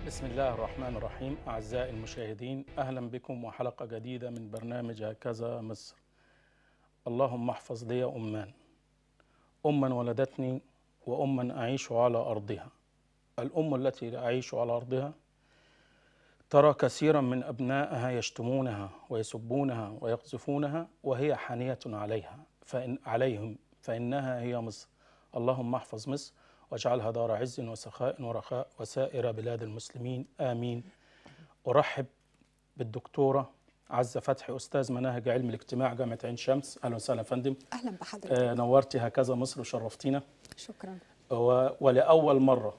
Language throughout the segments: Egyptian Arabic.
بسم الله الرحمن الرحيم أعزائي المشاهدين أهلا بكم وحلقة جديدة من برنامج هكذا مصر اللهم احفظ لي أمان أما ولدتني وأما أعيش على أرضها الأم التي أعيش على أرضها ترى كثيرا من أبنائها يشتمونها ويسبونها ويقذفونها وهي حانية عليها فإن عليهم فإنها هي مصر اللهم احفظ مصر واجعلها دار عز وسخاء ورخاء وسائر بلاد المسلمين آمين أرحب بالدكتورة عزة فتحي أستاذ مناهج علم الاجتماع جامعة عين شمس أهلا وسهلا يا فندم اهلا بحضرتك آه نورتي هكذا مصر وشرفتينا شكرا و- ولأول مرة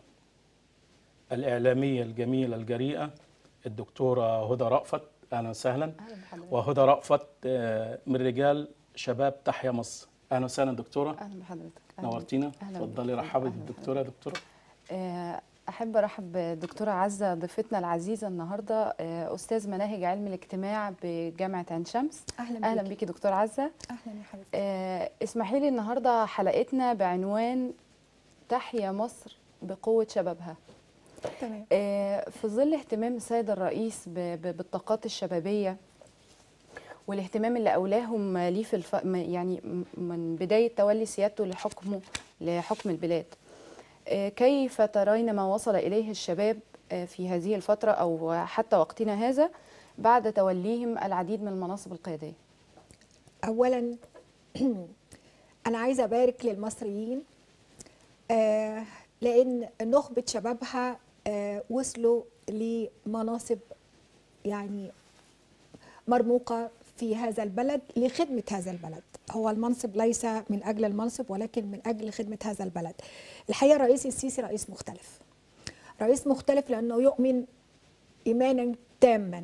الإعلامية الجميلة الجريئة الدكتورة هدى رأفت أهلا وسهلا اهلا بحضرتك وهدى رأفت آه، من رجال شباب تحيا مصر أهلا وسهلا دكتورة اهلا بحضرتك أهلاً نورتينا بك. أهلاً اتفضلي بك. رحبي أهلاً بالدكتورة يا دكتورة آه، احب ارحب بالدكتوره عزه ضيفتنا العزيزه النهارده آه، استاذ مناهج علم الاجتماع بجامعه عين شمس اهلا اهلا بيكي. بيكي دكتور عزه اهلا يا حبيبتي آه، اسمحي لي النهارده حلقتنا بعنوان تحيا مصر بقوه شبابها تمام آه، في ظل اهتمام السيد الرئيس ب- ب- بالطاقات الشبابيه والاهتمام اللي اولاهم ليه في الف... م- يعني م- من بدايه تولي سيادته لحكمه لحكم البلاد آه، كيف ترين ما وصل اليه الشباب آه، في هذه الفتره او حتى وقتنا هذا بعد توليهم العديد من المناصب القياديه اولا انا عايزه ابارك للمصريين آه لان نخبه شبابها آه وصلوا لمناصب يعني مرموقه في هذا البلد لخدمه هذا البلد هو المنصب ليس من اجل المنصب ولكن من اجل خدمه هذا البلد الحقيقه الرئيس السيسي رئيس مختلف رئيس مختلف لانه يؤمن ايمانا تاما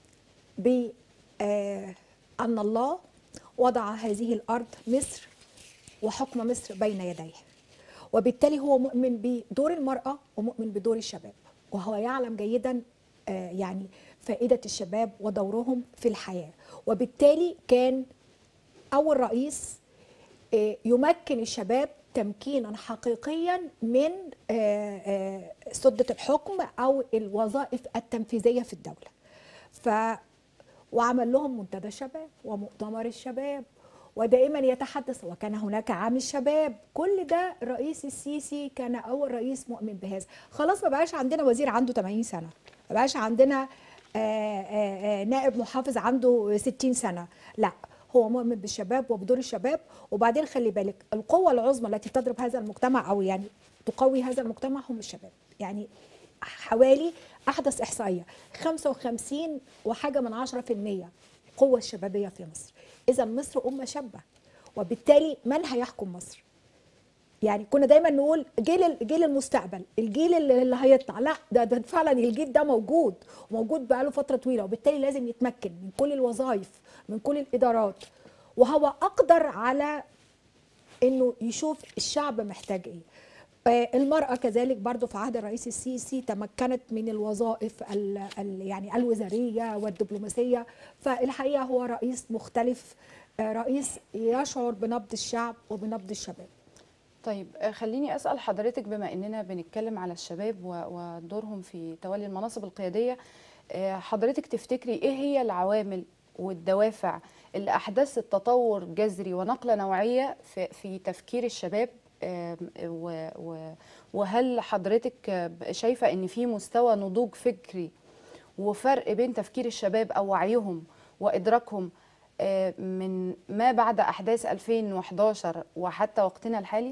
ب آه، أن الله وضع هذه الأرض مصر وحكم مصر بين يديه وبالتالي هو مؤمن بدور المرأة ومؤمن بدور الشباب وهو يعلم جيدا آه، يعني فائدة الشباب ودورهم في الحياة وبالتالي كان أول رئيس آه، يمكن الشباب تمكينا حقيقيا من آه، آه، سدة الحكم أو الوظائف التنفيذية في الدولة ف وعمل لهم منتدى الشباب ومؤتمر الشباب ودائما يتحدث وكان هناك عام الشباب كل ده الرئيس السيسي كان اول رئيس مؤمن بهذا خلاص ما بقاش عندنا وزير عنده 80 سنه ما بقاش عندنا آه، آه، آه، نائب محافظ عنده 60 سنه لا هو مؤمن بالشباب وبدور الشباب وبعدين خلي بالك القوه العظمى التي تضرب هذا المجتمع او يعني تقوي هذا المجتمع هم الشباب يعني حوالي احدث احصائيه 55 وحاجه من 10% قوه الشبابيه في مصر اذا مصر امه شابه وبالتالي من هيحكم مصر يعني كنا دايما نقول جيل جيل المستقبل الجيل اللي اللي هيطلع لا ده, ده فعلا الجيل ده موجود وموجود بقاله فتره طويله وبالتالي لازم يتمكن من كل الوظائف من كل الادارات وهو اقدر على انه يشوف الشعب محتاج ايه آه، المرأة كذلك برضو في عهد الرئيس السيسي تمكنت من الوظائف ال ال يعني الوزارية والدبلوماسية فالحقيقة هو رئيس مختلف آه، رئيس يشعر بنبض الشعب وبنبض الشباب طيب آه، خليني اسال حضرتك بما اننا بنتكلم على الشباب و- ودورهم في تولي المناصب القياديه آه، حضرتك تفتكري ايه هي العوامل والدوافع اللي احدثت تطور جذري ونقله نوعيه في في تفكير الشباب آم، و- و- وهل حضرتك آه، شايفه ان في مستوى نضوج فكري وفرق بين تفكير الشباب او وعيهم وادراكهم آه، من ما بعد احداث 2011 وحتى وقتنا الحالي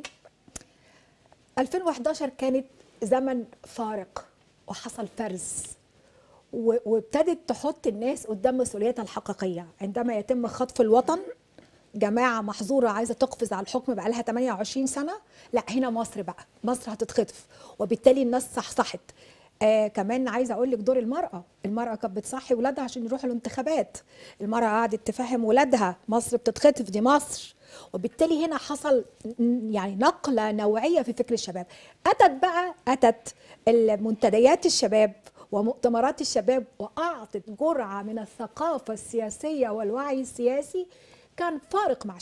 2011 كانت زمن فارق وحصل فرز و- وابتدت تحط الناس قدام مسؤوليتها الحقيقيه عندما يتم خطف الوطن جماعه محظوره عايزه تقفز على الحكم بقى لها 28 سنه لا هنا مصر بقى مصر هتتخطف وبالتالي الناس صحصحت آه كمان عايزه اقول لك دور المراه المراه كانت بتصحي ولادها عشان يروحوا الانتخابات المراه قعدت تفهم ولادها مصر بتتخطف دي مصر وبالتالي هنا حصل ن- يعني نقله نوعيه في فكر الشباب اتت بقى اتت المنتديات الشباب ومؤتمرات الشباب واعطت جرعه من الثقافه السياسيه والوعي السياسي كان فارق مع الشباب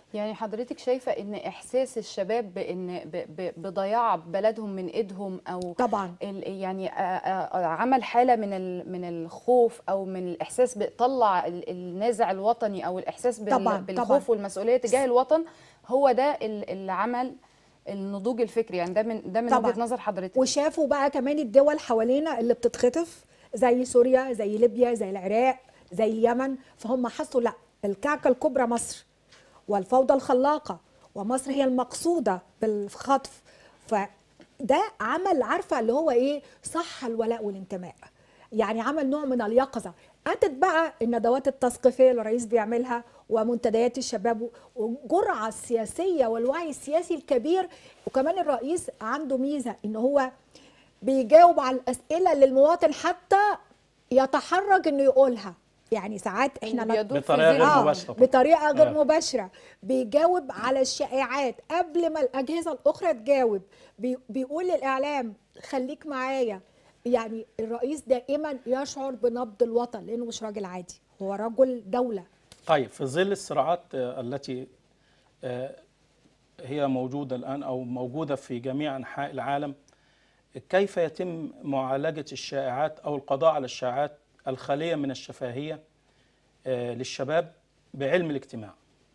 يعني حضرتك شايفه ان احساس الشباب بان ب- ب- بضياع بلدهم من ايدهم او طبعا ال- يعني آه، آه، آه، عمل حاله من ال- من الخوف او من الاحساس بطلع ال- النازع الوطني او الاحساس بال- طبعاً، بالخوف طبعاً. والمسؤوليه تجاه الوطن هو ده ال- اللي عمل النضوج الفكري يعني ده من ده من طبعاً. وجهه نظر حضرتك وشافوا بقى كمان الدول حوالينا اللي بتتخطف زي سوريا زي ليبيا زي العراق زي اليمن فهم حسوا لا الكعكه الكبرى مصر والفوضى الخلاقه ومصر هي المقصوده بالخطف فده عمل عارفه اللي هو ايه صح الولاء والانتماء يعني عمل نوع من اليقظه اتت بقى الندوات التثقيفيه اللي الرئيس بيعملها ومنتديات الشباب والجرعه السياسيه والوعي السياسي الكبير وكمان الرئيس عنده ميزه ان هو بيجاوب على الاسئله للمواطن حتى يتحرج انه يقولها يعني ساعات احنا نت- بيدور في بطريقة ذهنه. غير آه، مباشرة طبعاً. بطريقه غير آه. مباشره بيجاوب على الشائعات قبل ما الاجهزه الاخرى تجاوب بي بيقول للاعلام خليك معايا يعني الرئيس دائما يشعر بنبض الوطن لانه مش راجل عادي هو رجل دوله طيب في ظل الصراعات آه، التي آه، هي موجودة الآن أو موجودة في جميع أنحاء العالم كيف يتم معالجة الشائعات أو القضاء على الشائعات الخالية من الشفاهية آه، للشباب بعلم الاجتماع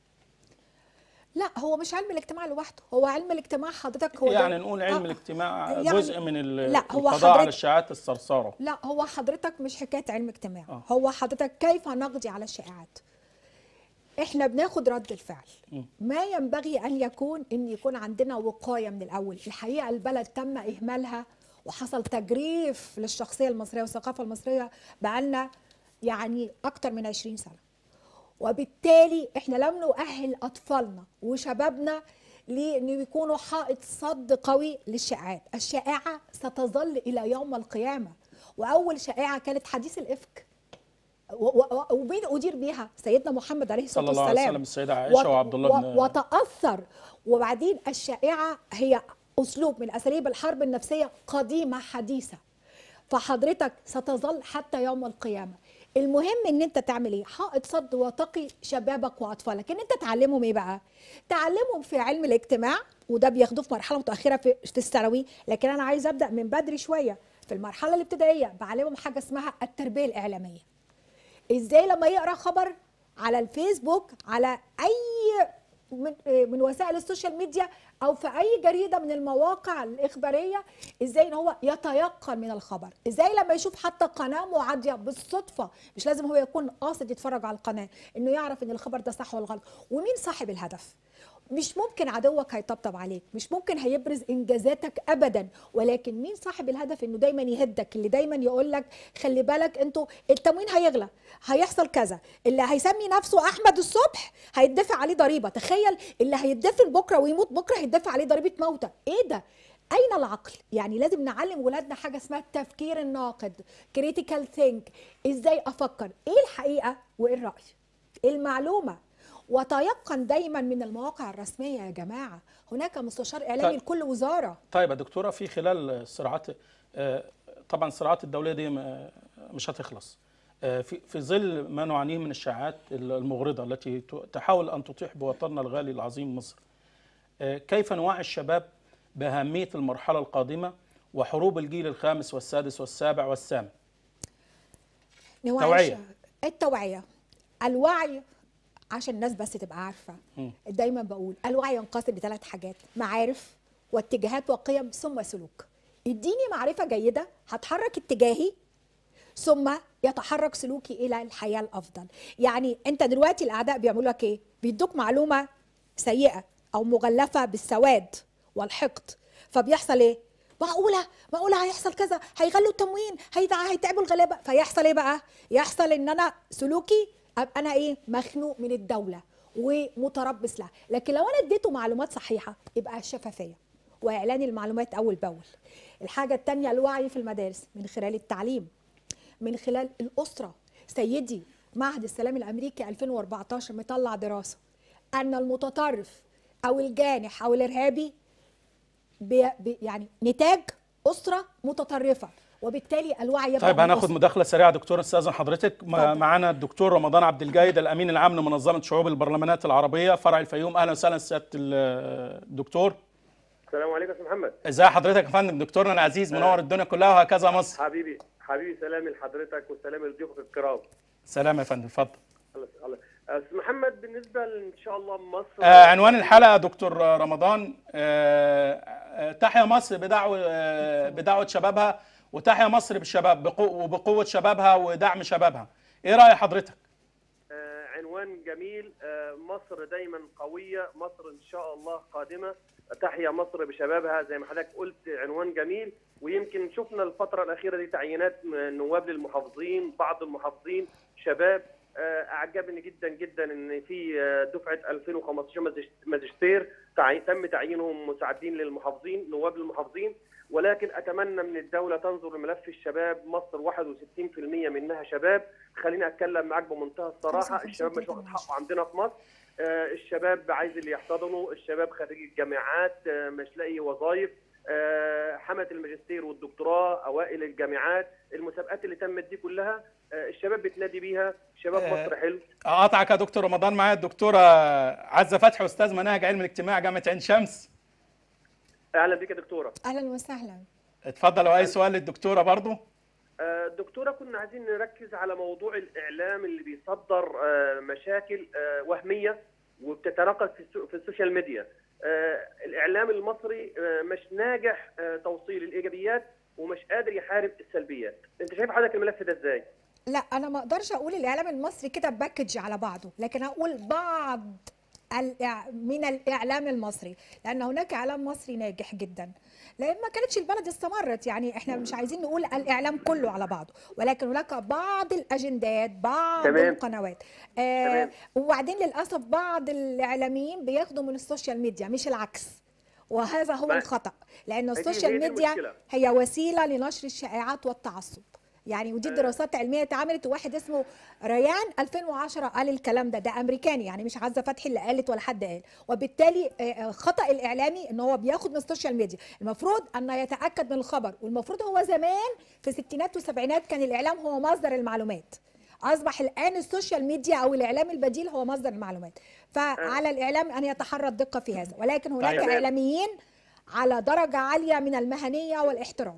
لا هو مش علم الاجتماع لوحده هو علم الاجتماع حضرتك هو ده- يعني نقول علم آه، الاجتماع يعني- جزء من ال- لا، هو القضاء على حضرتك- الشائعات الصرصارة لا هو حضرتك مش حكايه علم اجتماع آه. هو حضرتك كيف نقضي على الشائعات احنا بناخد رد الفعل مم. ما ينبغي ان يكون ان يكون عندنا وقايه من الاول الحقيقه البلد تم اهمالها وحصل تجريف للشخصيه المصريه والثقافه المصريه بقالنا يعني اكتر من 20 سنه وبالتالي احنا لم نؤهل اطفالنا وشبابنا لان يكونوا حائط صد قوي للشائعات الشائعه ستظل الى يوم القيامه واول شائعه كانت حديث الافك و- و- ومين ادير بيها سيدنا محمد عليه الصلاه صلى الله والسلام عليه وسلم السيدة عائشة وت- وعبد الله و- بن وتاثر وبعدين الشائعه هي اسلوب من اساليب الحرب النفسيه قديمه حديثه فحضرتك ستظل حتى يوم القيامه المهم ان انت تعمل ايه حائط صد وتقي شبابك واطفالك ان انت تعلمهم ايه بقى تعلمهم في علم الاجتماع وده بياخدوه في مرحله متاخره في في الثانوي لكن انا عايز ابدا من بدري شويه في المرحله الابتدائيه بعلمهم حاجه اسمها التربيه الاعلاميه ازاي لما يقرا خبر على الفيسبوك على اي من من وسائل السوشيال ميديا او في اي جريده من المواقع الاخباريه ازاي ان هو يتيقن من الخبر ازاي لما يشوف حتى قناه معاديه بالصدفه مش لازم هو يكون قاصد يتفرج على القناه انه يعرف ان الخبر ده صح ولا غلط ومين صاحب الهدف مش ممكن عدوك هيطبطب عليك مش ممكن هيبرز انجازاتك ابدا ولكن مين صاحب الهدف انه دايما يهدك اللي دايما يقول لك خلي بالك انتوا التموين هيغلى هيحصل كذا اللي هيسمي نفسه احمد الصبح هيدفع عليه ضريبه تخيل اللي هيدفن بكره ويموت بكره هيدفع عليه ضريبه موتى ايه ده اين العقل يعني لازم نعلم ولادنا حاجه اسمها التفكير الناقد كريتيكال ثينك ازاي افكر ايه الحقيقه وايه الراي المعلومه وتيقن دايما من المواقع الرسميه يا جماعه هناك مستشار اعلامي طيب. لكل وزاره طيب يا دكتورة في خلال الصراعات آه، طبعا الصراعات الدولية دي م- مش هتخلص آه، في في ظل ما نعانيه من الشائعات المغرضة التي ت- تحاول أن تطيح بوطننا الغالي العظيم مصر آه، كيف نوعي الشباب بأهمية المرحلة القادمة وحروب الجيل الخامس والسادس والسابع والثامن نوعي توعية. الش- التوعيه الوعي عشان الناس بس تبقى عارفه مم. دايما بقول الوعي ينقسم لثلاث حاجات معارف واتجاهات وقيم ثم سلوك اديني معرفه جيده هتحرك اتجاهي ثم يتحرك سلوكي الى الحياه الافضل يعني انت دلوقتي الاعداء بيعملوا لك ايه بيدوك معلومه سيئه او مغلفه بالسواد والحقد فبيحصل ايه معقوله معقوله هيحصل كذا هيغلوا التموين هيتع- هيتعبوا الغلابه فيحصل ايه بقى يحصل ان انا سلوكي ابقى انا ايه مخنوق من الدوله ومتربص لها لكن لو انا اديته معلومات صحيحه يبقى الشفافيه واعلان المعلومات اول باول الحاجه الثانيه الوعي في المدارس من خلال التعليم من خلال الأسرة سيدي معهد السلام الأمريكي 2014 مطلع دراسة أن المتطرف أو الجانح أو الإرهابي بي بي يعني نتاج أسرة متطرفة وبالتالي الوعي يبقى طيب من هناخد الأسرة. مداخله سريعه دكتور استاذن حضرتك م- اتفضل. معانا الدكتور رمضان عبد الجيد الامين العام لمنظمه شعوب البرلمانات العربيه فرع الفيوم اهلا وسهلا سياده ال- الدكتور السلام عليكم يا أستاذ محمد ازي حضرتك يا فندم دكتورنا العزيز منور الدنيا كلها وهكذا مصر حبيبي حبيبي سلامي لحضرتك وسلامي لضيوفك الكرام سلام يا فندم اتفضل الله الله استاذ محمد بالنسبه ان شاء الله مصر آه عنوان الحلقه يا دكتور رمضان آه آه تحيا مصر بدعوه آه بدعوه شبابها وتحيا مصر بالشباب بقو وبقوه شبابها ودعم شبابها ايه راي حضرتك آه، عنوان جميل آه، مصر دايما قويه مصر ان شاء الله قادمه تحيا مصر بشبابها زي ما حضرتك قلت عنوان جميل ويمكن شفنا الفتره الاخيره دي تعيينات نواب للمحافظين بعض المحافظين شباب آه، اعجبني جدا جدا ان في آه، دفعه 2015 ماجست- ماجستير تعي- تم تعيينهم مساعدين للمحافظين نواب للمحافظين ولكن اتمنى من الدوله تنظر لملف الشباب مصر 61% منها شباب خليني اتكلم معاك بمنتهى الصراحه 55 الشباب مش واخد تمام. حقه عندنا في مصر آه، الشباب عايز اللي يحتضنه الشباب خريج الجامعات آه، مش لاقي وظائف آه، حمله الماجستير والدكتوراه اوائل الجامعات المسابقات اللي تمت دي كلها آه، الشباب بتنادي بيها شباب آه، مصر حلو اقطعك يا دكتور رمضان معايا الدكتوره عزه فتحي استاذ مناهج علم الاجتماع جامعه عين شمس اهلا بك يا دكتوره اهلا وسهلا اتفضل واي سؤال للدكتوره برضو آه، دكتوره كنا عايزين نركز على موضوع الاعلام اللي بيصدر آه، مشاكل آه، وهميه وبتتناقل في السو- في السوشيال ميديا آه، الاعلام المصري آه، مش ناجح آه، توصيل الايجابيات ومش قادر يحارب السلبيات انت شايف حضرتك الملف ده ازاي لا انا ما اقدرش اقول الاعلام المصري كده باكج على بعضه لكن اقول بعض الإع- من الاعلام المصري لان هناك اعلام مصري ناجح جدا لان ما كانتش البلد استمرت يعني احنا مش عايزين نقول الاعلام كله على بعضه ولكن هناك بعض الاجندات بعض تمام. القنوات آه تمام. وبعدين للاسف بعض الاعلاميين بياخدوا من السوشيال ميديا مش العكس وهذا هو ما- الخطا لان دي- السوشيال هي دي ميديا المشكلة. هي وسيله لنشر الشائعات والتعصب يعني ودي دراسات علميه اتعملت وواحد اسمه ريان 2010 قال الكلام ده ده امريكاني يعني مش عزه فتحي اللي قالت ولا حد قال وبالتالي آه، آه، خطا الاعلامي ان هو بياخد من السوشيال ميديا المفروض ان يتاكد من الخبر والمفروض هو زمان في الستينات والسبعينات كان الاعلام هو مصدر المعلومات اصبح الان السوشيال ميديا او الاعلام البديل هو مصدر المعلومات فعلى الاعلام ان يتحرى الدقه في هذا ولكن هناك طيب. اعلاميين على درجه عاليه من المهنيه والاحترام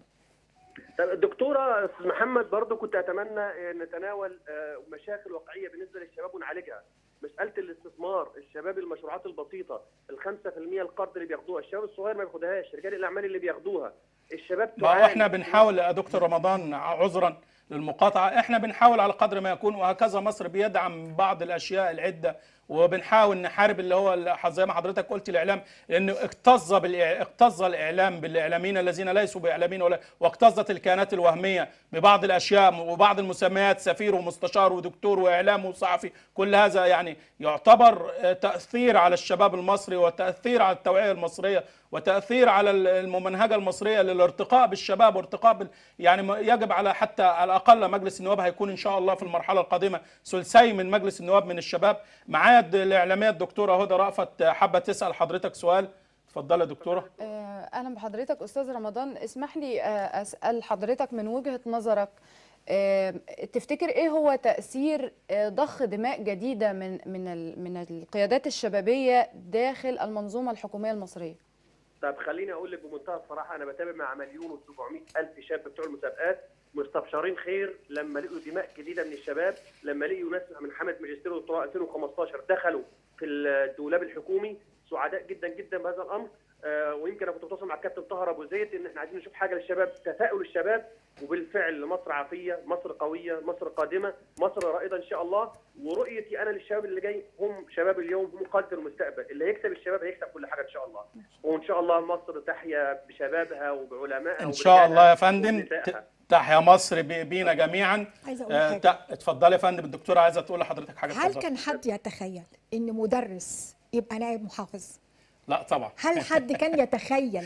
طب الدكتوره استاذ محمد برضو كنت اتمنى آه، نتناول آه، مشاكل واقعيه بالنسبه للشباب ونعالجها مساله الاستثمار الشباب المشروعات البسيطه ال 5% القرض اللي بياخدوها الشباب الصغير ما بياخدهاش رجال الاعمال اللي بياخدوها الشباب ما هو تعاني. احنا بنحاول يا دكتور رمضان عذرا للمقاطعه احنا بنحاول على قدر ما يكون وهكذا مصر بيدعم بعض الاشياء العده وبنحاول نحارب اللي هو ال- زي ما حضرتك قلت الاعلام لانه اكتظ بالإع- اكتظ الاعلام بالاعلاميين الذين ليسوا باعلاميين ولا واكتظت الكيانات الوهميه ببعض الاشياء وبعض المسميات سفير ومستشار ودكتور واعلام وصحفي كل هذا يعني يعتبر آه، تاثير على الشباب المصري وتاثير على التوعيه المصريه وتاثير على ال- الممنهجه المصريه للارتقاء بالشباب وارتقاء بال يعني ما- يجب على حتى على الاقل مجلس النواب هيكون ان شاء الله في المرحله القادمه ثلثي من مجلس النواب من الشباب معايا الد- الاعلاميه الدكتوره هدى رأفت حابه تسال حضرتك سؤال اتفضلي يا دكتوره آه، اهلا بحضرتك استاذ رمضان اسمح لي آه، اسال حضرتك من وجهه نظرك آه، تفتكر ايه هو تاثير آه، ضخ دماء جديده من من ال- من القيادات الشبابيه داخل المنظومه الحكوميه المصريه طب خليني اقول لك بمنتهى الصراحه انا بتابع مع مليون و700 الف شاب بتوع المسابقات مستبشرين خير لما لقوا دماء جديده من الشباب لما لقوا ناس من حمله ماجستير ودكتوراه 2015 دخلوا في الدولاب الحكومي سعداء جدا جدا بهذا الامر آه ويمكن انا كنت بتواصل مع الكابتن طاهر ابو زيد ان احنا عايزين نشوف حاجه للشباب تفاؤل الشباب وبالفعل مصر عافيه مصر قويه مصر قادمه مصر رائده ان شاء الله ورؤيتي انا للشباب اللي جاي هم شباب اليوم هم قاده المستقبل اللي هيكسب الشباب هيكسب كل حاجه ان شاء الله وان شاء الله مصر تحيا بشبابها وبعلمائها ان شاء الله يا فندم ونسائها. ت- تحيا مصر ب- بينا جميعا عايزه اقول آه، حاجه ت- اتفضلي يا فندم الدكتوره عايزه تقول لحضرتك حاجه هل اتفضلي. كان حد يتخيل ان مدرس يبقى نائب محافظ لا طبعا هل حد كان يتخيل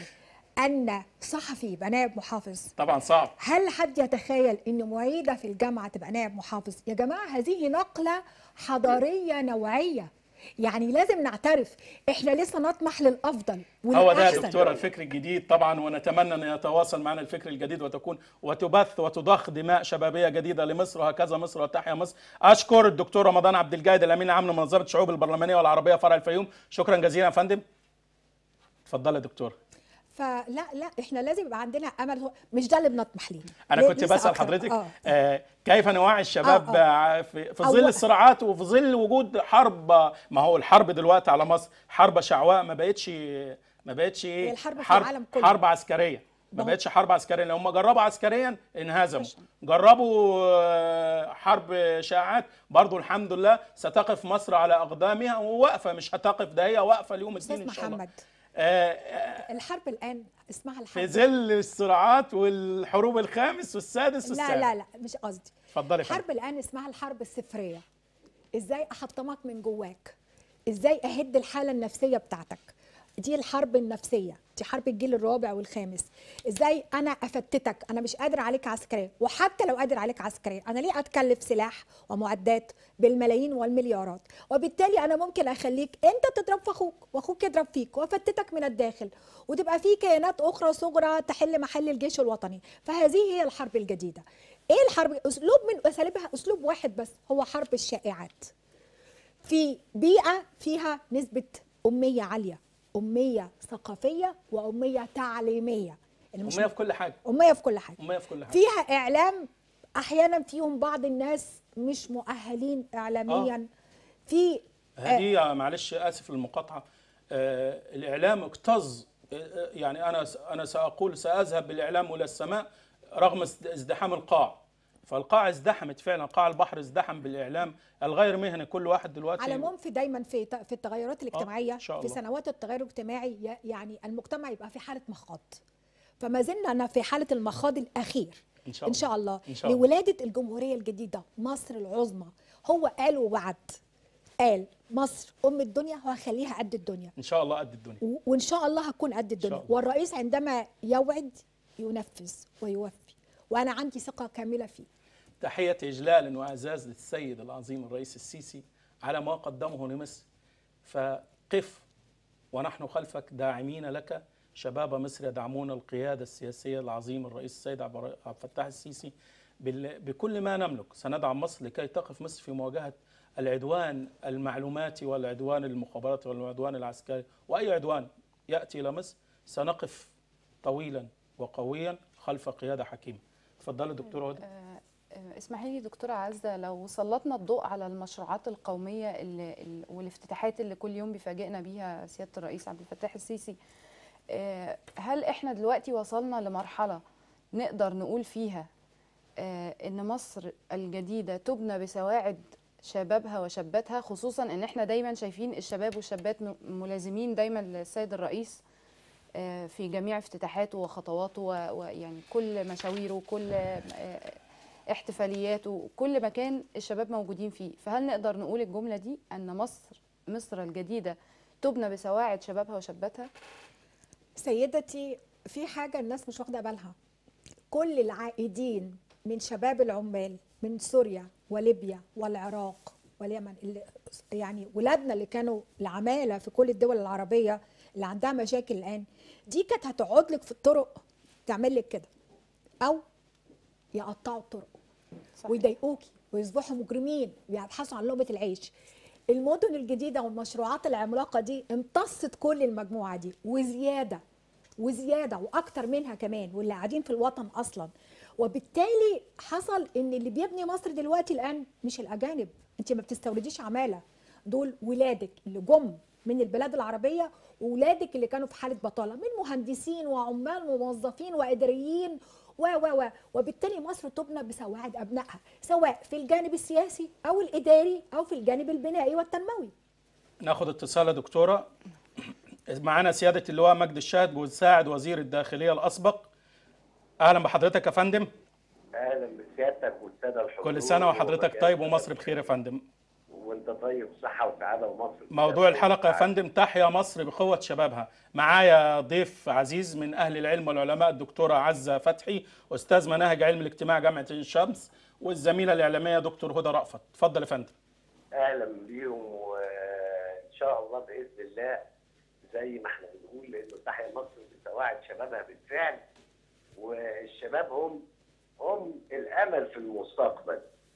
ان صحفي يبقى نائب محافظ طبعا صعب هل حد يتخيل ان معيده في الجامعه تبقى نائب محافظ يا جماعه هذه نقله حضاريه نوعيه يعني لازم نعترف احنا لسه نطمح للافضل هو ده يا والأحسن. دكتورة الفكر الجديد طبعا ونتمنى ان يتواصل معنا الفكر الجديد وتكون وتبث وتضخ دماء شبابيه جديده لمصر وهكذا مصر وتحيا مصر اشكر الدكتور رمضان عبد الجايد الامين العام لمنظمه الشعوب البرلمانيه والعربيه فرع الفيوم شكرا جزيلا يا فندم اتفضل يا دكتور فلا لا احنا لازم يبقى عندنا امل هو- مش ده اللي بنطمح ليه انا ليه- كنت لسه بسال أكتر. حضرتك آه. آه كيف نوعي الشباب آه، آه في, في أو- ظل الصراعات وفي ظل وجود حرب ما هو الحرب دلوقتي على مصر حرب شعواء ما بقتش ما بقتش ايه هي الحرب في حرب العالم كله. حرب عسكريه ما ما هو- بقتش حرب عسكريه لو هم جربوا عسكريا انهزموا جربوا آه، حرب شائعات برضو الحمد لله ستقف مصر على اقدامها وواقفه مش هتقف ده هي واقفه ليوم الدين استاذ ان شاء الله محمد آه، آه، الحرب الان اسمها في الحرب ظل الصراعات والحروب الخامس والسادس والسابع لا لا لا مش قصدي اتفضلي يا فندم. الحرب الان اسمها الحرب الصفريه ازاي احطمك من جواك ازاي اهد الحاله النفسيه بتاعتك دي الحرب النفسيه دي حرب الجيل الرابع والخامس ازاي انا افتتك انا مش قادر عليك عسكريا وحتى لو قادر عليك عسكريا انا ليه اتكلف سلاح ومعدات بالملايين والمليارات وبالتالي انا ممكن اخليك انت تضرب في اخوك واخوك يضرب فيك وافتتك من الداخل وتبقى في كيانات اخرى صغرى تحل محل الجيش الوطني فهذه هي الحرب الجديده ايه الحرب اسلوب من اساليبها اسلوب واحد بس هو حرب الشائعات في بيئة فيها نسبة أمية عالية أمية ثقافية وأمية تعليمية اللي مش أمية في كل حاجة أمية في كل حاجة أمية في كل حاجة فيها إعلام أحيانا فيهم بعض الناس مش مؤهلين إعلاميا في هدي معلش آسف المقاطعة آه الإعلام اكتظ آه، آه، يعني أنا س- أنا سأقول سأذهب بالإعلام إلى السماء رغم ازد- ازدحام القاع فالقاع ازدحمت فعلا قاع البحر ازدحم بالإعلام الغير مهني كل واحد دلوقتي على العموم في دايما في ت- في التغيرات الاجتماعيه إن شاء في الله. سنوات التغير الاجتماعي ي- يعني المجتمع يبقى في حاله مخاض فما زلنا أنا في حاله المخاض الاخير إن شاء ان الله. شاء الله إن شاء الله. لولاده الجمهوريه الجديده مصر العظمى هو قال ووعد قال مصر ام الدنيا وهخليها قد الدنيا إن شاء الله قد الدنيا و- وان شاء الله هتكون قد الدنيا الله. والرئيس عندما يوعد ينفذ ويوفي وانا عندي ثقه كامله فيه تحية إجلال وإعزاز للسيد العظيم الرئيس السيسي على ما قدمه لمصر فقف ونحن خلفك داعمين لك شباب مصر يدعمون القيادة السياسية العظيم الرئيس السيد عبد الر- عبد الفتاح السيسي بال- بكل ما نملك سندعم مصر لكي تقف مصر في مواجهة العدوان المعلوماتي والعدوان المخابراتي والعدوان العسكري وأي عدوان يأتي إلى مصر سنقف طويلا وقويا خلف قيادة حكيمة تفضلي دكتورة هدى آه، اسمحي لي دكتورة عزة لو سلطنا الضوء على المشروعات القومية اللي ال- والافتتاحات اللي كل يوم بيفاجئنا بيها سيادة الرئيس عبد الفتاح السيسي آه، هل احنا دلوقتي وصلنا لمرحلة نقدر نقول فيها آه، ان مصر الجديدة تبنى بسواعد شبابها وشاباتها خصوصا ان احنا دايما شايفين الشباب والشابات م- ملازمين دايما للسيد الرئيس آه، في جميع افتتاحاته وخطواته و- ويعني كل مشاويره وكل آه، احتفالياته كل مكان الشباب موجودين فيه فهل نقدر نقول الجملة دي أن مصر مصر الجديدة تبنى بسواعد شبابها وشاباتها سيدتي في حاجة الناس مش واخدة بالها كل العائدين من شباب العمال من سوريا وليبيا والعراق واليمن اللي يعني ولادنا اللي كانوا العمالة في كل الدول العربية اللي عندها مشاكل الآن دي كانت هتقعد لك في الطرق تعمل لك كده أو يقطعوا الطرق صحيح. ويضايقوكي ويصبحوا مجرمين ويبحثوا عن لقمه العيش المدن الجديده والمشروعات العملاقه دي امتصت كل المجموعه دي وزياده وزياده واكتر منها كمان واللي قاعدين في الوطن اصلا وبالتالي حصل ان اللي بيبني مصر دلوقتي الان مش الاجانب انت ما بتستورديش عماله دول ولادك اللي جم من البلاد العربيه وولادك اللي كانوا في حاله بطاله من مهندسين وعمال وموظفين واداريين و و و وبالتالي مصر تبنى بسواعد ابنائها سواء في الجانب السياسي او الاداري او في الجانب البنائي والتنموي ناخد اتصال يا دكتوره معانا سياده اللواء مجد الشاهد مساعد وزير الداخليه الاسبق اهلا بحضرتك يا فندم اهلا بسيادتك والساده الحضور كل سنه وحضرتك ومجال طيب ومصر بخير يا فندم وانت طيب صحه وسعاده ومصر موضوع الحلقه يا فندم تحيا مصر بقوه شبابها معايا ضيف عزيز من اهل العلم والعلماء الدكتوره عزه فتحي استاذ مناهج علم الاجتماع جامعه عين شمس والزميله الاعلاميه دكتور هدى رأفت اتفضل يا فندم اهلا بيهم شاء الله باذن الله زي ما احنا بنقول لانه تحيا مصر بتواعد شبابها بالفعل والشباب هم هم الامل في المستقبل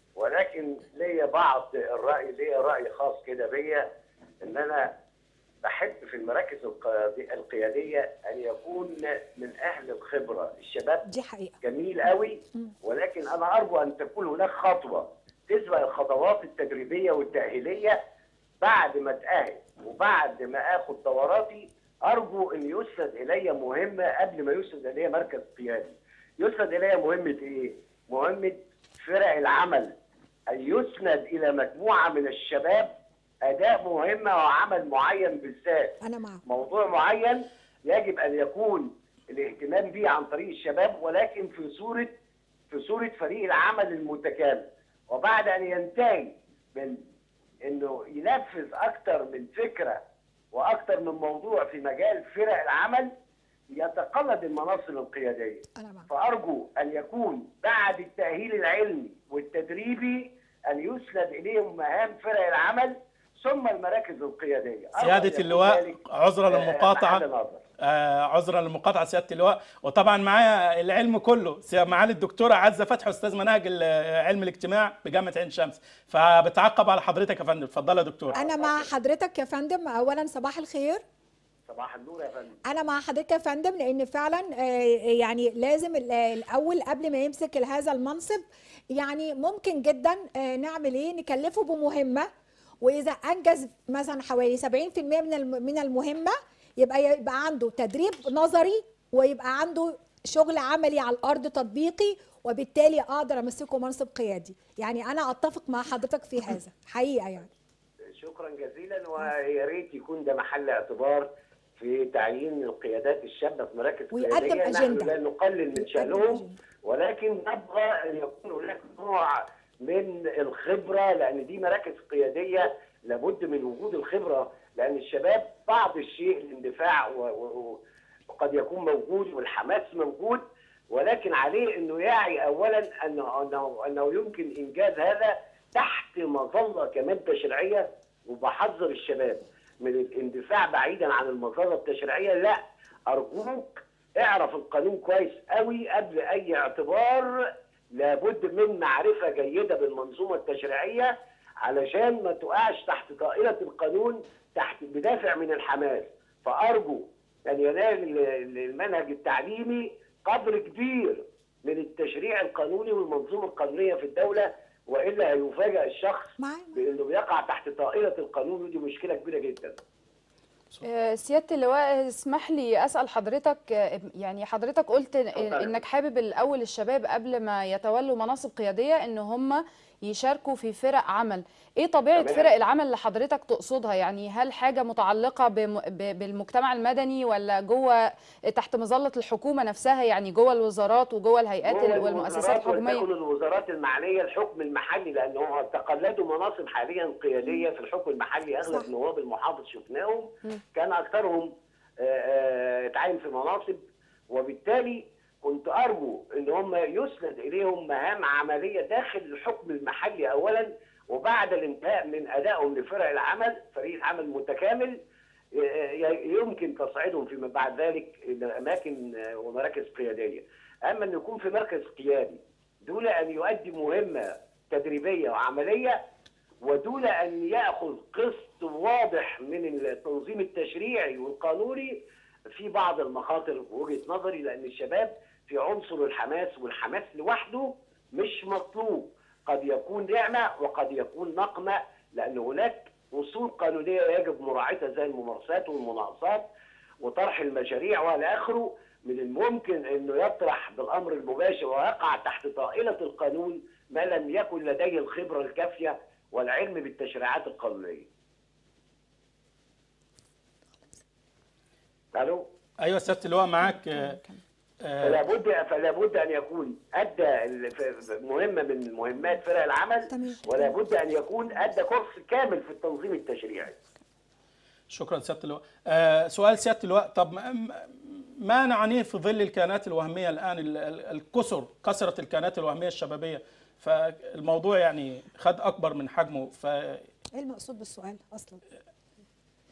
ولكن ليا بعض الراي ليا راي خاص كده بيا ان انا بحب في المراكز القيادي- القياديه ان يكون من اهل الخبره الشباب دي حقيقه جميل قوي ولكن انا ارجو ان تكون هناك خطوه تسبق الخطوات التدريبيه والتاهيليه بعد ما اتاهل وبعد ما اخد دوراتي ارجو ان يسند الي مهمه قبل ما يسند الي مركز قيادي. يسند الي مهمه ايه؟ مهمه فرق العمل ان يسند الى مجموعه من الشباب اداء مهمه وعمل معين بالذات. انا معاك موضوع معين يجب ان يكون الاهتمام به عن طريق الشباب ولكن في صوره في صوره فريق العمل المتكامل وبعد ان ينتهي من انه ينفذ اكثر من فكره واكثر من موضوع في مجال فرق العمل يتقلد المناصب القياديه انا معاك فارجو ان يكون بعد التاهيل العلمي والتدريبي ان يسند اليهم مهام فرق العمل ثم المراكز القياديه أرجو أن سيادة يكون اللواء ذلك، عذرا آه، للمقاطعة محل نظر. آه، عذرا للمقاطعة سيادة اللواء وطبعا معايا العلم كله سي- معالي الدكتورة عزة فتحي أستاذ مناهج ال- علم الاجتماع بجامعة عين شمس فبتعقب على حضرتك يا فندم اتفضل يا دكتور انا مع حضرتك يا فندم اولا صباح الخير صباح النور يا فندم انا مع حضرتك يا فندم لان فعلا آه، يعني لازم ال- الاول قبل ما يمسك هذا المنصب يعني ممكن جدا آه، نعمل ايه نكلفه بمهمه واذا انجز مثلا حوالي 70% من الم- من المهمه يبقى يبقى عنده تدريب نظري ويبقى عنده شغل عملي على الارض تطبيقي وبالتالي اقدر امسكه منصب قيادي يعني انا اتفق مع حضرتك في هذا حقيقه يعني شكرا جزيلا ويا ريت يكون ده محل اعتبار في تعيين القيادات الشابه في مراكز ويقدم قياديه نحن أجندة. لا نقلل من يقدم شانهم أجندة. ولكن نبغى ان يكون هناك نوع من الخبره لان دي مراكز قياديه لابد من وجود الخبره لان الشباب بعض الشيء الاندفاع و- و- وقد يكون موجود والحماس موجود ولكن عليه انه يعي اولا انه انه انه يمكن انجاز هذا تحت مظله كمان تشريعيه وبحذر الشباب من الاندفاع بعيدا عن المظله التشريعيه لا ارجوك اعرف القانون كويس قوي قبل اي اعتبار لابد من معرفه جيده بالمنظومه التشريعيه علشان ما تقعش تحت طائله القانون تحت بدافع من الحماس فارجو ان ينال ال- المنهج التعليمي قدر كبير من التشريع القانوني والمنظومه القانونيه في الدوله والا هيفاجئ الشخص معايا بانه بيقع تحت طائله القانون ودي مشكله كبيره جدا. آه، سيادة اللواء اسمح لي أسأل حضرتك آه، يعني حضرتك قلت إن- اتفضل. إنك حابب الأول الشباب قبل ما يتولوا مناصب قيادية إن هم يشاركوا في فرق عمل إيه طبيعة تمام. فرق العمل اللي حضرتك تقصدها يعني هل حاجة متعلقة بم- ب- بالمجتمع المدني ولا جوه تحت مظلة الحكومة نفسها يعني جوه الوزارات وجوه الهيئات جوه والمؤسسات الوزارات الحكومية وتكون الوزارات المعنيه الحكم المحلي لان هو تقلدوا مناصب حاليا قياديه في الحكم المحلي اغلب صح. نواب المحافظ شفناهم كان اكثرهم آه، آه، اتعين في مناصب وبالتالي كنت ارجو ان هم يسند اليهم مهام عمليه داخل الحكم المحلي اولا وبعد الانتهاء من ادائهم لفرق العمل فريق العمل متكامل يمكن تصعيدهم فيما بعد ذلك الى اماكن ومراكز قياديه اما ان يكون في مركز قيادي دون ان يؤدي مهمه تدريبيه وعمليه ودون ان ياخذ قسط واضح من التنظيم التشريعي والقانوني في بعض المخاطر وجهه نظري لان الشباب في عنصر الحماس والحماس لوحده مش مطلوب قد يكون نعمه وقد يكون نقمه لان هناك اصول قانونيه يجب مراعاتها زي الممارسات والمناقصات وطرح المشاريع والى اخره من الممكن انه يطرح بالامر المباشر ويقع تحت طائله القانون ما لم يكن لديه الخبره الكافيه والعلم بالتشريعات القانونيه. الو ايوه سياده اللواء معاك آه، آه، فلا بد فلا بد ان يكون ادى ال- ف- ف- مهمه من مهمات فرق العمل تمام. ولا بد ان يكون ادى كورس كامل في التنظيم التشريعي. شكرا سياده اللواء آه، سؤال سياده اللواء طب ما- ما- ما نعنيه في ظل الكيانات الوهميه الان ال- ال- الكسر كثره الكيانات الوهميه الشبابيه فالموضوع يعني خد اكبر من حجمه ف ايه المقصود بالسؤال اصلا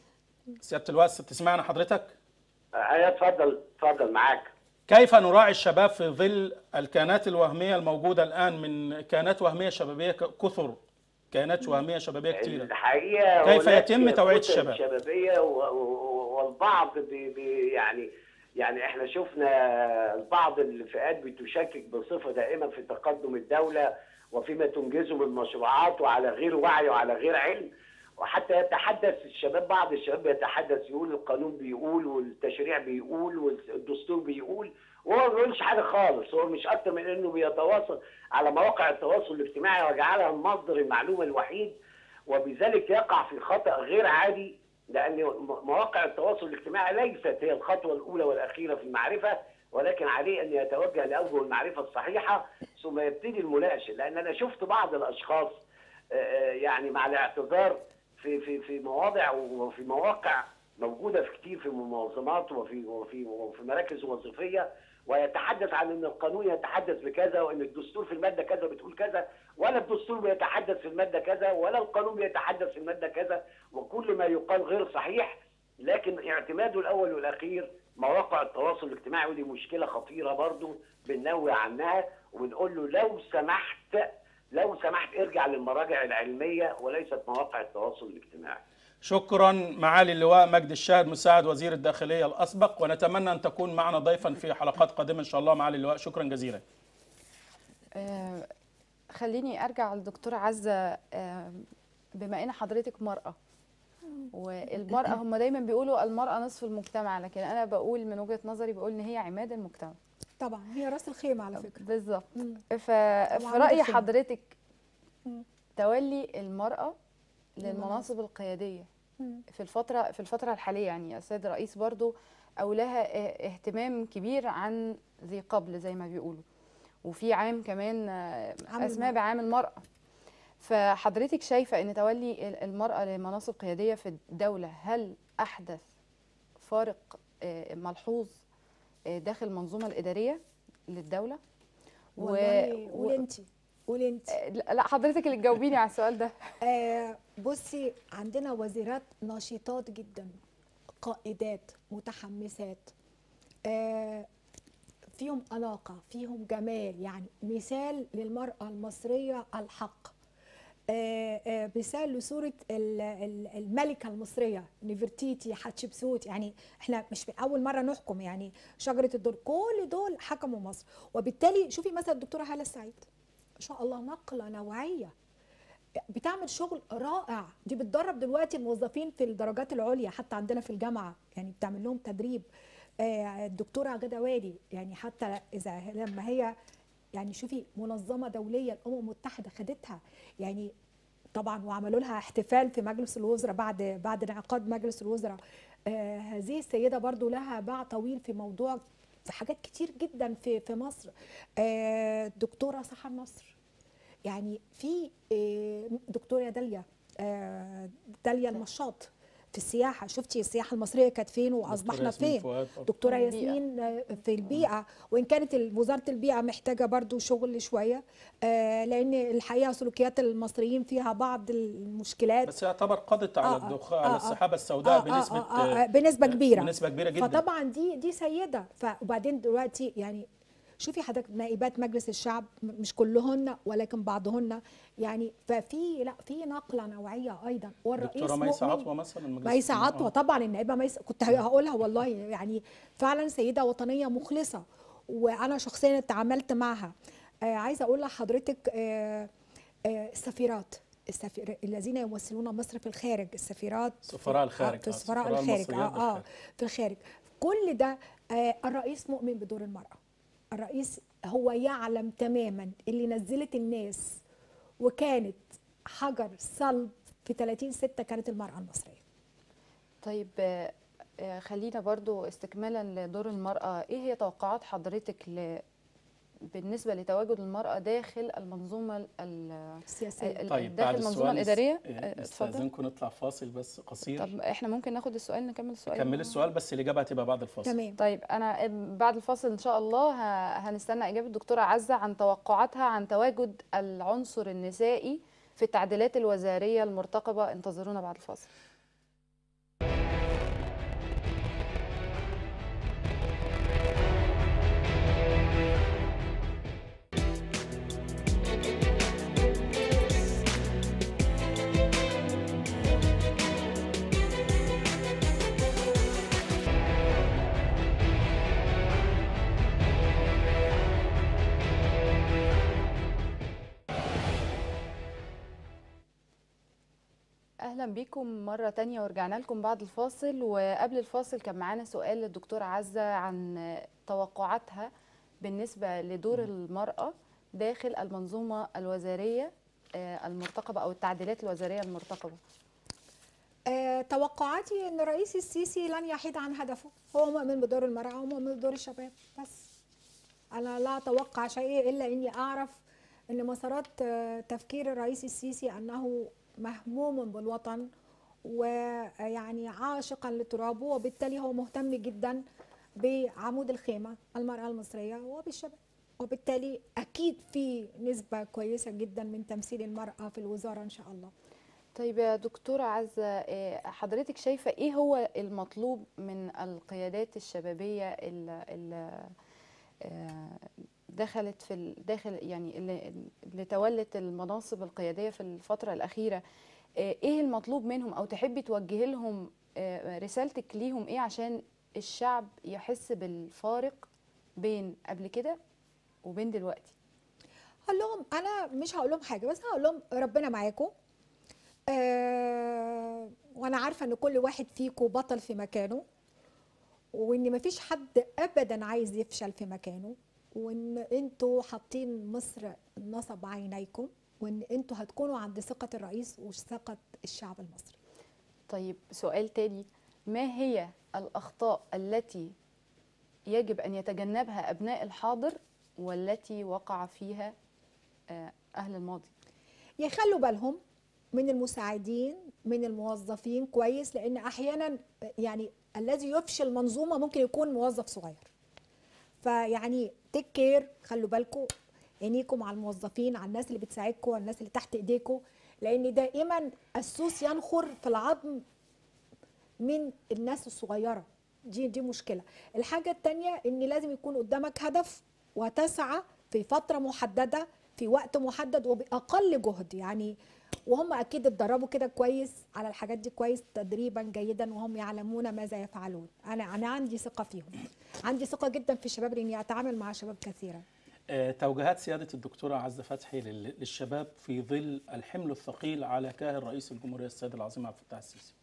سياده اللواء تسمعنا حضرتك ايوه اتفضل اتفضل معاك كيف نراعي الشباب في ظل الكيانات الوهميه الموجوده الان من كيانات وهميه شبابيه ك- كثر كيانات وهميه شبابيه كثيره الحقيقه كيف هناك يتم توعية كتل الشباب؟ شبابيه و- و- والبعض بي بي يعني يعني احنا شفنا بعض الفئات بتشكك بصفه دائمه في تقدم الدوله وفيما تنجزه من مشروعات وعلى غير وعي وعلى غير علم وحتى يتحدث الشباب بعض الشباب يتحدث يقول القانون بيقول والتشريع بيقول والدستور بيقول وهو ما بيقولش حاجه خالص هو مش اكتر من انه بيتواصل على مواقع التواصل الاجتماعي وجعلها مصدر المعلومه الوحيد وبذلك يقع في خطا غير عادي لان م- مواقع التواصل الاجتماعي ليست هي الخطوه الاولى والاخيره في المعرفه ولكن عليه ان يتوجه لاوجه المعرفه الصحيحه ثم يبتدي المناقشه لان انا شفت بعض الاشخاص آه، آه، يعني مع الاعتذار في في في مواضع وفي مواقع موجوده في كتير في منظمات وفي وفي وفي مراكز وظيفيه ويتحدث عن ان القانون يتحدث بكذا وان الدستور في الماده كذا بتقول كذا ولا الدستور بيتحدث في الماده كذا ولا القانون بيتحدث في الماده كذا وكل ما يقال غير صحيح لكن اعتماده الاول والاخير مواقع التواصل الاجتماعي ودي مشكله خطيره برضو بننوه عنها وبنقول له لو سمحت لو سمحت ارجع للمراجع العلميه وليست مواقع التواصل الاجتماعي شكرا معالي اللواء مجد الشاهد مساعد وزير الداخليه الاسبق ونتمنى ان تكون معنا ضيفا في حلقات قادمه ان شاء الله معالي اللواء شكرا جزيلا آه، خليني ارجع للدكتوره عزه آه، بما ان حضرتك مراه والمراه هم دايما بيقولوا المراه نصف المجتمع لكن انا بقول من وجهه نظري بقول ان هي عماد المجتمع طبعا هي راس الخيمه على فكره بالظبط مم. ف- في وعمود راي الخيمة. حضرتك مم. تولي المراه للمناصب. للمناصب القياديه مم. في الفتره في الفتره الحاليه يعني السيد الرئيس برضو اولها اه- اهتمام كبير عن ذي قبل زي ما بيقولوا وفي عام كمان آه، عام اسماء المرأة. بعام المراه فحضرتك شايفه ان تولي ال- المراه لمناصب قياديه في الدوله هل احدث فارق آه، ملحوظ آه، داخل المنظومه الاداريه للدوله والله قولي انت قولي انت آه، لا لا، حضرتك اللي تجاوبيني على السؤال ده آه بصي عندنا وزيرات نشيطات جدا قائدات متحمسات آه فيهم أناقة فيهم جمال يعني مثال للمرأة المصرية الحق آه آه مثال لصورة ال- ال- الملكة المصرية نفرتيتي حتشبسوت يعني احنا مش من أول مرة نحكم يعني شجرة الدور كل دول حكموا مصر وبالتالي شوفي مثلا الدكتورة هالة السعيد ما شاء الله نقلة نوعية بتعمل شغل رائع دي بتدرب دلوقتي الموظفين في الدرجات العليا حتى عندنا في الجامعه يعني بتعمل لهم تدريب آه، الدكتوره غدا وادي يعني حتى اذا لما هي يعني شوفي منظمه دوليه الامم المتحده خدتها يعني طبعا وعملوا لها احتفال في مجلس الوزراء بعد بعد انعقاد مجلس الوزراء آه هذه السيده برضو لها باع طويل في موضوع في حاجات كتير جدا في في مصر آه دكتوره سحر نصر يعني في آه، دكتوره داليا آه، داليا المشاط في السياحه شفتي السياحه المصريه كانت فين واصبحنا دكتورة ياسمين فين فؤاد برضه. دكتوره البيئة. ياسمين آه، في البيئه وان كانت ال- وزاره البيئه محتاجه برضو شغل شويه آه، لان الحقيقه سلوكيات المصريين فيها بعض المشكلات بس يعتبر قضت على آه، آه، الدخان آه، على آه. السحابه السوداء آه، آه، بنسبه آه، آه، بنسبه كبيره بنسبه كبيره جدا فطبعا دي دي سيده ف- وبعدين دلوقتي يعني شوفي حضرتك نائبات مجلس الشعب م- مش كلهن ولكن بعضهن يعني ففي لا في نقله نوعيه ايضا والرئيس دكتوره ميسه مؤمن- عطوه مثلا مجلس ميسة الأمة. عطوة طبعا النائبة ميسة كنت هقولها والله يعني فعلا سيدة وطنية مخلصة وأنا شخصيا تعاملت معها آه عايزة أقول لحضرتك آه آه السفيرات السفير الذين يمثلون مصر في الخارج السفيرات سفراء في- الخارج، آه في آه، سفراء سفراء الخارج المصريات آه, اه بالخارج. في الخارج كل ده آه الرئيس مؤمن بدور المرأة الرئيس هو يعلم تماما اللي نزلت الناس وكانت حجر صلب في 30 6 كانت المرأة المصرية طيب آه، آه، خلينا برضو استكمالا لدور المرأة ايه هي توقعات حضرتك ل... بالنسبة لتواجد المرأة داخل المنظومة ال- ال- السياسية ال- طيب داخل بعد المنظومة السؤال الإدارية آه، آه، اتفضل استاذنكم نطلع فاصل بس قصير طب احنا ممكن ناخد السؤال نكمل السؤال كمل السؤال بس الاجابه هتبقى بعد الفاصل تمام طيب انا بعد الفاصل ان شاء الله ه- هنستنى اجابه الدكتوره عزه عن توقعاتها عن تواجد العنصر النسائي في التعديلات الوزاريه المرتقبه انتظرونا بعد الفاصل اهلا بيكم مره تانية ورجعنا لكم بعد الفاصل وقبل الفاصل كان معانا سؤال للدكتوره عزه عن توقعاتها بالنسبه لدور المراه داخل المنظومه الوزاريه آه، المرتقبه او التعديلات الوزاريه المرتقبه آه، توقعاتي ان الرئيس السيسي لن يحيد عن هدفه هو مؤمن بدور المرأة ومؤمن بدور الشباب بس انا لا اتوقع شيء الا اني اعرف ان مسارات آه، تفكير الرئيس السيسي انه مهموم بالوطن ويعني عاشقا لترابه وبالتالي هو مهتم جدا بعمود الخيمة المرأة المصرية وبالشباب وبالتالي اكيد في نسبة كويسة جدا من تمثيل المرأة في الوزارة ان شاء الله طيب يا دكتورة عزة آه، حضرتك شايفة ايه هو المطلوب من القيادات الشبابية اللي دخلت في ال- داخل يعني اللي, اللي تولت المناصب القيادية في الفترة الأخيرة آه، ايه المطلوب منهم او تحبي توجهي لهم آه، رسالتك ليهم ايه عشان الشعب يحس بالفارق بين قبل كده وبين دلوقتي هقول لهم انا مش هقول لهم حاجه بس هقول لهم ربنا معاكم آه وانا عارفه ان كل واحد فيكم بطل في مكانه وان مفيش حد ابدا عايز يفشل في مكانه وان انتوا حاطين مصر نصب عينيكم وان انتوا هتكونوا عند ثقه الرئيس وثقه الشعب المصري طيب سؤال تاني ما هي الأخطاء التي يجب أن يتجنبها أبناء الحاضر والتي وقع فيها آه، أهل الماضي يخلوا بالهم من المساعدين من الموظفين كويس لان احيانا يعني الذي يفشل منظومه ممكن يكون موظف صغير فيعني تيك كير خلوا بالكم عينيكم على الموظفين على الناس اللي بتساعدكم على الناس اللي تحت ايديكم لان دائما السوس ينخر في العظم من الناس الصغيره دي دي مشكله الحاجه الثانيه ان لازم يكون قدامك هدف وتسعى في فتره محدده في وقت محدد وباقل جهد يعني وهم اكيد اتدربوا كده كويس على الحاجات دي كويس تدريبا جيدا وهم يعلمون ماذا يفعلون انا انا عندي ثقه فيهم عندي ثقه جدا في الشباب لاني اتعامل مع شباب كثيرا آه، توجيهات سيادة الدكتورة عزة فتحي لل- للشباب في ظل الحمل الثقيل على كاهل رئيس الجمهورية السيد العظيم عبد الفتاح السيسي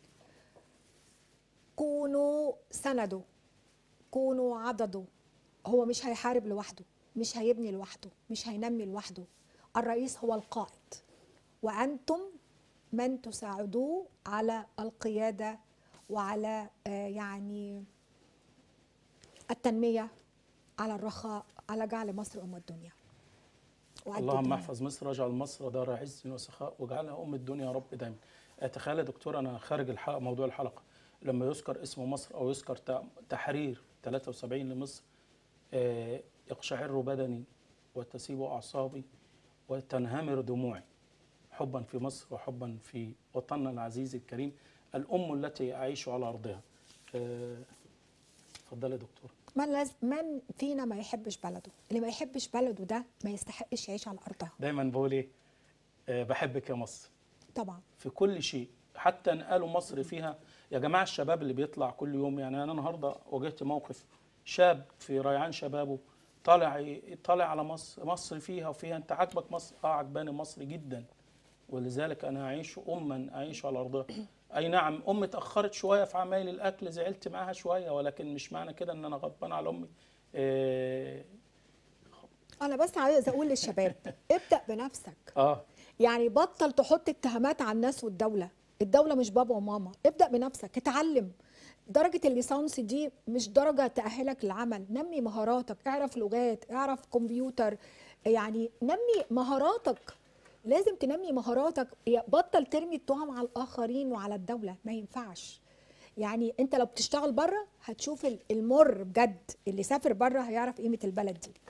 كونوا سندوا كونوا عضدوا هو مش هيحارب لوحده مش هيبني لوحده مش هينمي لوحده الرئيس هو القائد وأنتم من تساعدوه على القيادة وعلى آه، يعني التنمية على الرخاء على جعل مصر أم الدنيا وقد اللهم الدنيا. احفظ مصر واجعل مصر دار عز وسخاء واجعلها ام الدنيا يا رب دايما تخيل يا دكتور انا خارج الحلقه موضوع الحلقه لما يذكر اسم مصر او يذكر ت- تحرير 73 لمصر آه، يقشعر بدني وتسيب اعصابي وتنهمر دموعي حبا في مصر وحبا في وطننا العزيز الكريم الام التي اعيش على ارضها آه، اتفضلي يا دكتور من لاز من فينا ما يحبش بلده اللي ما يحبش بلده ده ما يستحقش يعيش على أرضها دايما بقول ايه آه، بحبك يا مصر طبعا في كل شيء حتى نقلوا مصر فيها يا جماعه الشباب اللي بيطلع كل يوم يعني انا النهارده واجهت موقف شاب في ريعان شبابه طالع ي- طالع على مصر مصر فيها وفيها انت عاجبك مصر اه عجباني مصر جدا ولذلك انا اعيش اما اعيش على ارضها اي نعم امي اتاخرت شويه في عمايل الاكل زعلت معاها شويه ولكن مش معنى كده ان انا غضبان على امي آه, أنا بس عايز أقول للشباب ابدأ بنفسك اه يعني بطل تحط اتهامات على الناس والدولة الدولة مش بابا وماما ابدأ بنفسك اتعلم درجة الليسانس دي مش درجة تأهلك للعمل نمي مهاراتك اعرف لغات اعرف كمبيوتر يعني نمي مهاراتك لازم تنمي مهاراتك يا- بطل ترمي التهم على الآخرين وعلى الدولة ما ينفعش يعني انت لو بتشتغل بره هتشوف ال- المر بجد اللي سافر بره هيعرف قيمة البلد دي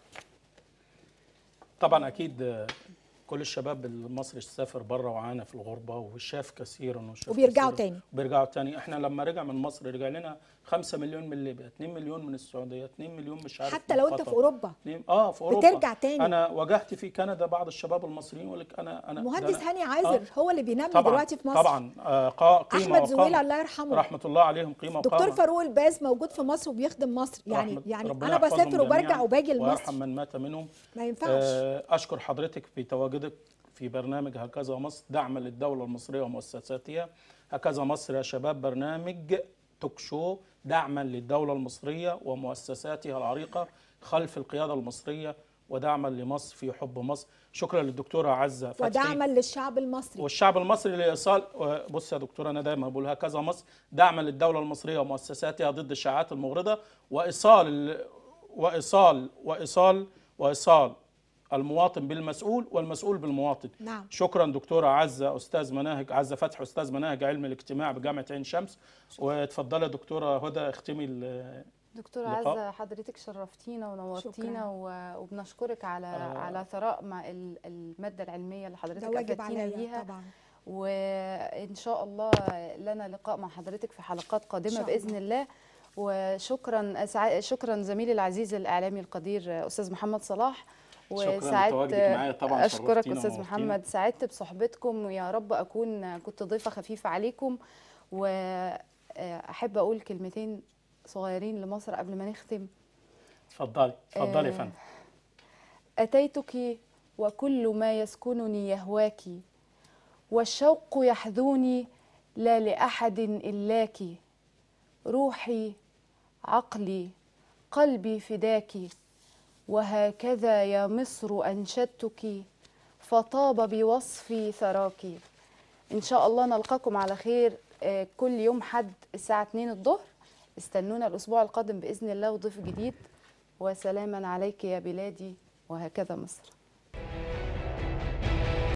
طبعا اكيد آه، كل الشباب المصري سافر بره وعانى في الغربه وشاف كثيرا وشاف وبيرجعوا كثيراً. تاني. بيرجعوا تاني احنا لما رجع من مصر رجع لنا 5 مليون من ليبيا 2 مليون من السعوديه 2 مليون مش عارف حتى من لو انت قطر. في اوروبا اتنين- اه في اوروبا بترجع تاني. انا واجهت في كندا بعض الشباب المصريين يقول لك انا انا ده مهندس أنا- هاني عازر هو اللي بينمي طبعا دلوقتي في مصر طبعا آه قا- قيمه احمد زويل وقامة. الله يرحمه رحمه الله عليهم قيمه دكتور وقامه فاروق الباز موجود في مصر وبيخدم مصر يعني رحمة- يعني ربنا انا يحفظهم بسافر وبرجع جميعاً وباجي ويرحم لمصر من مات منهم ما ينفعش آه، اشكر حضرتك بتواجدك في برنامج هكذا مصر دعما للدولة المصرية ومؤسساتها هكذا مصر يا شباب برنامج توك شو دعما للدولة المصرية ومؤسساتها العريقة خلف القيادة المصرية ودعما لمصر في حب مصر شكرا للدكتورة عزة فتحي ودعما للشعب المصري والشعب المصري لايصال بص يا دكتور انا دايما بقول هكذا مصر دعما للدوله المصريه ومؤسساتها ضد الشائعات المغرضه وايصال ال- وايصال وايصال وايصال المواطن بالمسؤول والمسؤول بالمواطن نعم شكرا دكتوره عزه استاذ مناهج عزه فتحي استاذ مناهج علم الاجتماع بجامعه عين شمس واتفضلي يا دكتوره هدى اختمي ال- دكتورة لقاء. عزة حضرتك شرفتينا ونورتينا شكراً. و- وبنشكرك على آه. على ثراء مع ال- المادة العلمية اللي ده حضرتك واجب أفدتينا عليا بيها طبعا وإن شاء الله لنا لقاء مع حضرتك في حلقات قادمة شاء بإذن الله وشكرا سع- شكرا زميلي العزيز الإعلامي القدير أستاذ محمد صلاح شكراً لتواجدك معايا طبعاً، أشكرك شرفتينا أستاذ ونورتينا. محمد سعدت بصحبتكم ويا رب أكون كنت ضيفة خفيفة عليكم وأحب أقول كلمتين صغيرين لمصر قبل ما نختم اتفضلي اتفضلي يا آه، فندم أتيتك وكل ما يسكنني يهواك والشوق يحذوني لا لأحد إلاك روحي عقلي قلبي فداك وهكذا يا مصر أنشدتك فطاب بوصفي ثراك إن شاء الله نلقاكم على خير آه، كل يوم حد الساعة 2 الظهر استنونا الأسبوع القادم بإذن الله وضيف جديد وسلاما عليك يا بلادي وهكذا مصر